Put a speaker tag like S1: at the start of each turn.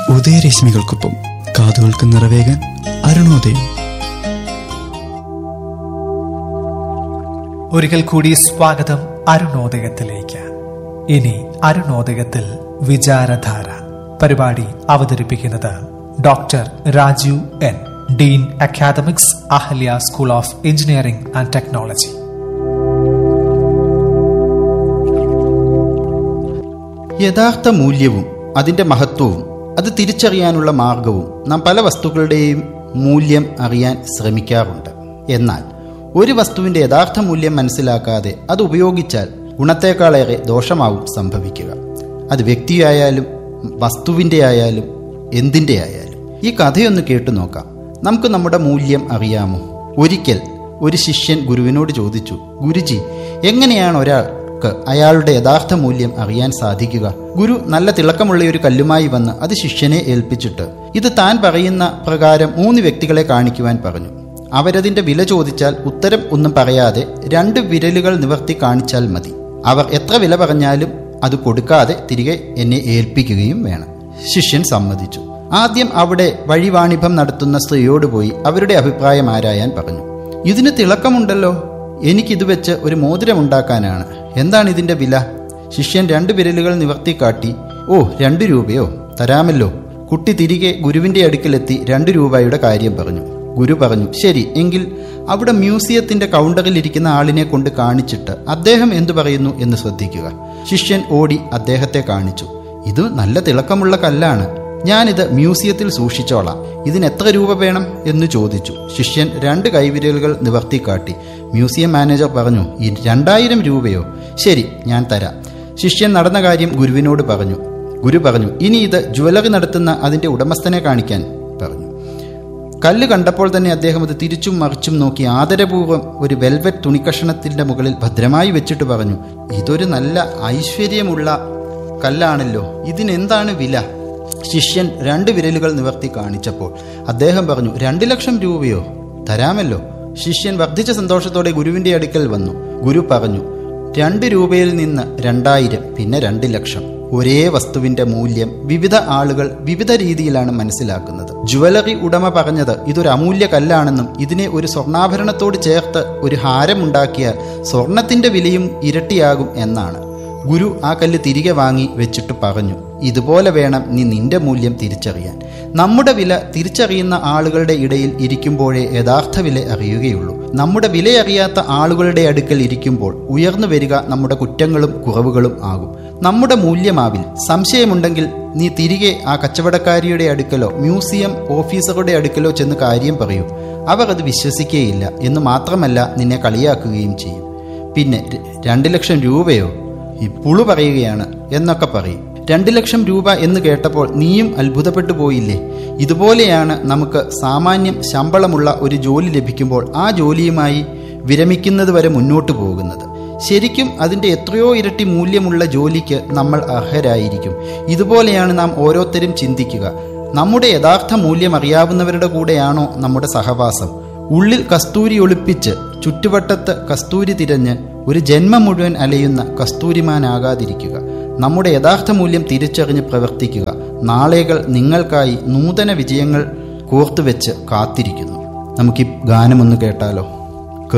S1: ഉദയരശ്മികൾക്കൊപ്പം കാതുകൾക്ക് നിറവേകാൻ അരുണോദയം
S2: ഒരിക്കൽ കൂടി സ്വാഗതം അരുണോദയത്തിലേക്ക് ഇനി അരുണോദയത്തിൽ വിചാരധാര പരിപാടി അവതരിപ്പിക്കുന്നത് doctor Rajeev N dean academics Ahalia school of engineering and technology
S3: യഥാർത്ഥ മൂല്യവും അതിൻ്റെ മഹത്വവും അത് തിരിച്ചറിയാനുള്ള മാർഗവും നാം പല വസ്തുക്കളുടെയും മൂല്യം അറിയാൻ ശ്രമിക്കാറുണ്ട് എന്നാൽ ഒരു വസ്തുവിൻ്റെ യഥാർത്ഥ മൂല്യം മനസ്സിലാക്കാതെ അത് ഉപയോഗിച്ചാൽ ഗുണത്തേക്കാളേറെ ദോഷമാവും സംഭവിക്കുക അത് വ്യക്തിയായാലും വസ്തുവിൻ്റെ ആയാലും എന്തിൻ്റെ ആയാലും ഈ കഥയൊന്ന് കേട്ടു നോക്കാം നമുക്ക് നമ്മുടെ മൂല്യം അറിയാമോ ഒരിക്കൽ ഒരു ശിഷ്യൻ ഗുരുവിനോട് ചോദിച്ചു ഗുരുജി എങ്ങനെയാണ് ഒരാൾക്ക് അയാളുടെ യഥാർത്ഥ മൂല്യം അറിയാൻ സാധിക്കുക ഗുരു നല്ല തിളക്കമുള്ള ഒരു കല്ലുമായി വന്ന് അത് ശിഷ്യനെ ഏൽപ്പിച്ചിട്ട് ഇത് താൻ പറയുന്ന പ്രകാരം മൂന്ന് വ്യക്തികളെ കാണിക്കുവാൻ പറഞ്ഞു അവരതിന്റെ വില ചോദിച്ചാൽ ഉത്തരം ഒന്നും പറയാതെ രണ്ട് വിരലുകൾ നിവർത്തി കാണിച്ചാൽ മതി അവർ എത്ര വില പറഞ്ഞാലും അത് കൊടുക്കാതെ തിരികെ എന്നെ ഏൽപ്പിക്കുകയും വേണം ശിഷ്യൻ സമ്മതിച്ചു ആദ്യം അവിടെ വഴിവാണിഭം നടത്തുന്ന സ്ത്രീയോട് പോയി അവരുടെ അഭിപ്രായം ആരായാൻ പറഞ്ഞു ഇതിന് തിളക്കമുണ്ടല്ലോ എനിക്കിത് വെച്ച് ഒരു മോതിരമുണ്ടാക്കാനാണ് എന്താണ് ഇതിന്റെ വില ശിഷ്യൻ രണ്ട് വിരലുകൾ നിവർത്തി കാട്ടി ഓ രണ്ട് രൂപയോ തരാമല്ലോ കുട്ടി തിരികെ ഗുരുവിന്റെ അടുക്കലെത്തി രണ്ട് രൂപയുടെ കാര്യം പറഞ്ഞു ഗുരു പറഞ്ഞു ശരി എങ്കിൽ അവിടെ മ്യൂസിയത്തിന്റെ കൗണ്ടറിൽ ഇരിക്കുന്ന ആളിനെ കൊണ്ട് കാണിച്ചിട്ട് അദ്ദേഹം എന്തു പറയുന്നു എന്ന് ശ്രദ്ധിക്കുക ശിഷ്യൻ ഓടി അദ്ദേഹത്തെ കാണിച്ചു ഇത് നല്ല തിളക്കമുള്ള കല്ലാണ് ഞാനിത് മ്യൂസിയത്തിൽ സൂക്ഷിച്ചോളാം ഇതിന് എത്ര രൂപ വേണം എന്ന് ചോദിച്ചു ശിഷ്യൻ രണ്ട് കൈവിരലുകൾ നിവർത്തി കാട്ടി മ്യൂസിയം മാനേജർ പറഞ്ഞു ഈ രണ്ടായിരം രൂപയോ ശരി ഞാൻ തരാം ശിഷ്യൻ നടന്ന കാര്യം ഗുരുവിനോട് പറഞ്ഞു ഗുരു പറഞ്ഞു ഇനി ഇത് ജ്വല്ലറി നടത്തുന്ന അതിന്റെ ഉടമസ്ഥനെ കാണിക്കാൻ പറഞ്ഞു കല്ല് കണ്ടപ്പോൾ തന്നെ അദ്ദേഹം അത് തിരിച്ചും മറിച്ചും നോക്കി ആദരപൂർവ്വം ഒരു വെൽവെറ്റ് തുണിക്കഷണത്തിന്റെ മുകളിൽ ഭദ്രമായി വെച്ചിട്ട് പറഞ്ഞു ഇതൊരു നല്ല ഐശ്വര്യമുള്ള കല്ലാണല്ലോ ഇതിനെന്താണ് വില ശിഷ്യൻ രണ്ട് വിരലുകൾ നിവർത്തി കാണിച്ചപ്പോൾ അദ്ദേഹം പറഞ്ഞു രണ്ട് ലക്ഷം രൂപയോ തരാമല്ലോ ശിഷ്യൻ വർദ്ധിച്ച സന്തോഷത്തോടെ ഗുരുവിന്റെ അടുക്കൽ വന്നു ഗുരു പറഞ്ഞു രണ്ട് രൂപയിൽ നിന്ന് രണ്ടായിരം പിന്നെ രണ്ട് ലക്ഷം ഒരേ വസ്തുവിന്റെ മൂല്യം വിവിധ ആളുകൾ വിവിധ രീതിയിലാണ് മനസ്സിലാക്കുന്നത് ജുവലറി ഉടമ പറഞ്ഞത് ഇതൊരു അമൂല്യ കല്ലാണെന്നും ഇതിനെ ഒരു സ്വർണ്ണാഭരണത്തോട് ചേർത്ത് ഒരു ഹാരമുണ്ടാക്കിയാൽ സ്വർണത്തിന്റെ വിലയും ഇരട്ടിയാകും എന്നാണ് ഗുരു ആ കല്ല് തിരികെ വാങ്ങി വെച്ചിട്ട് പറഞ്ഞു ഇതുപോലെ വേണം നീ നിന്റെ മൂല്യം തിരിച്ചറിയാൻ നമ്മുടെ വില തിരിച്ചറിയുന്ന ആളുകളുടെ ഇടയിൽ ഇരിക്കുമ്പോഴേ യഥാർത്ഥ വില അറിയുകയുള്ളൂ നമ്മുടെ വിലയറിയാത്ത ആളുകളുടെ അടുക്കൽ ഇരിക്കുമ്പോൾ ഉയർന്നു വരിക നമ്മുടെ കുറ്റങ്ങളും കുറവുകളും ആകും നമ്മുടെ മൂല്യമാവിൽ സംശയമുണ്ടെങ്കിൽ നീ തിരികെ ആ കച്ചവടക്കാരിയുടെ അടുക്കലോ മ്യൂസിയം ഓഫീസറുടെ അടുക്കലോ ചെന്ന് കാര്യം പറയൂ അവർ അത് വിശ്വസിക്കുകയില്ല എന്ന് മാത്രമല്ല നിന്നെ കളിയാക്കുകയും ചെയ്യും പിന്നെ രണ്ട് ലക്ഷം രൂപയോ ഈ പുളു പറയുകയാണ് എന്നൊക്കെ പറയും രണ്ട് ലക്ഷം രൂപ എന്ന് കേട്ടപ്പോൾ നീയും അത്ഭുതപ്പെട്ടു പോയില്ലേ ഇതുപോലെയാണ് നമുക്ക് സാമാന്യം ശമ്പളമുള്ള ഒരു ജോലി ലഭിക്കുമ്പോൾ ആ ജോലിയുമായി വിരമിക്കുന്നത് വരെ മുന്നോട്ട് പോകുന്നത് ശരിക്കും അതിൻ്റെ എത്രയോ ഇരട്ടി മൂല്യമുള്ള ജോലിക്ക് നമ്മൾ അർഹരായിരിക്കും ഇതുപോലെയാണ് നാം ഓരോരുത്തരും ചിന്തിക്കുക നമ്മുടെ യഥാർത്ഥ മൂല്യം അറിയാവുന്നവരുടെ കൂടെയാണോ നമ്മുടെ സഹവാസം ഉള്ളിൽ കസ്തൂരി ഒളിപ്പിച്ച് ചുറ്റുവട്ടത്ത് കസ്തൂരി തിരഞ്ഞ് ഒരു ജന്മം മുഴുവൻ അലയുന്ന കസ്തൂരിമാനാകാതിരിക്കുക നമ്മുടെ യഥാർത്ഥ മൂല്യം തിരിച്ചറിഞ്ഞ് പ്രവർത്തിക്കുക നാളെകൾ നിങ്ങൾക്കായി നൂതന വിജയങ്ങൾ കോർത്തുവെച്ച് കാത്തിരിക്കുന്നു നമുക്ക് ഈ ഗാനമൊന്ന് കേട്ടാലോ